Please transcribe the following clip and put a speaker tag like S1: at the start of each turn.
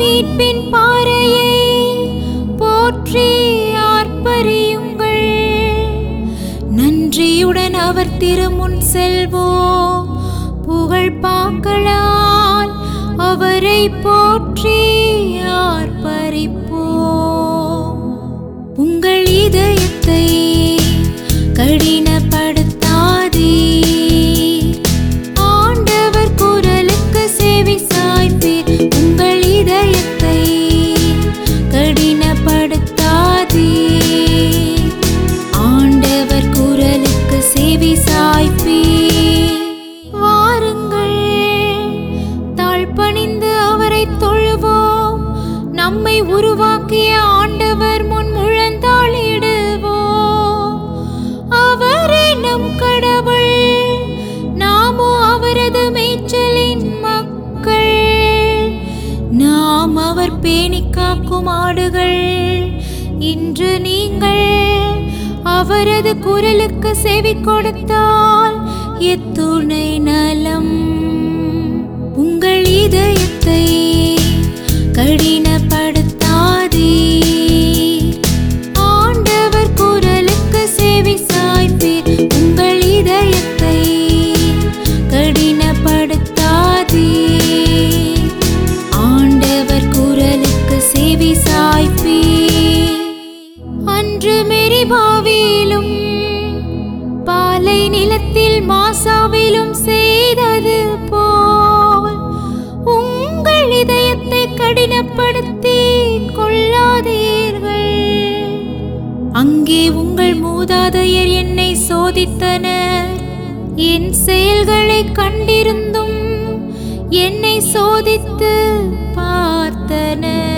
S1: மீட்பின் பாறையை போற்றி ஆர்ப்பரியுங்கள் நன்றியுடன் அவர் திருமுன் செல்வோம் புகழ் பாக்களால் அவரை போற்றி ஆர்ப்பரிப்போம் உங்கள் இதயத்தை கடினப்படுத்தாதே ஆண்டவர் குரலுக்கு செவி சாய்ப்பீர் உங்கள் இதயத்தை கடினப்படுத்தாதே ஆண்டவர் குரலுக்கு செவி சாய்ப்பீர் வாருங்கள் தாழ்பணிந்து அவரை தொழுவோம் நம்மை உருவாக்கிய ஆண்டவர் முன் முழந்தாளிடுவோம் அவரே நம் கடவுள் நாமோ அவரது மேய்ச்சலின் மக்கள் நாம் அவர் பேணி காக்கும் ஆடுகள் இன்று நீங்கள் அவரது குரலுக்கு செவி கொடுத்தால் எத்துணை நலம் உங்கள் இதயத்தை கடினப்படுத்தாதே ஆண்டவர் குரலுக்கு செவி சாய்ப்பீர் உங்கள் இதயத்தை கடினப்படுத்தாதே ஆண்டவர் குரலுக்கு செவி சாய்ப்பீர் அன்று மெரிபாவிலும் பாலை நிலத்தில் மாசாவிலும் செய்தது போல் உங்கள் இதயத்தை கடினப்படுத்தி கொள்ளாதீர்கள் அங்கே உங்கள் மூதாதையர் என்னை சோதித்தனர் என் செயல்களை கண்டிருந்தும் என்னை சோதித்து பார்த்தனர்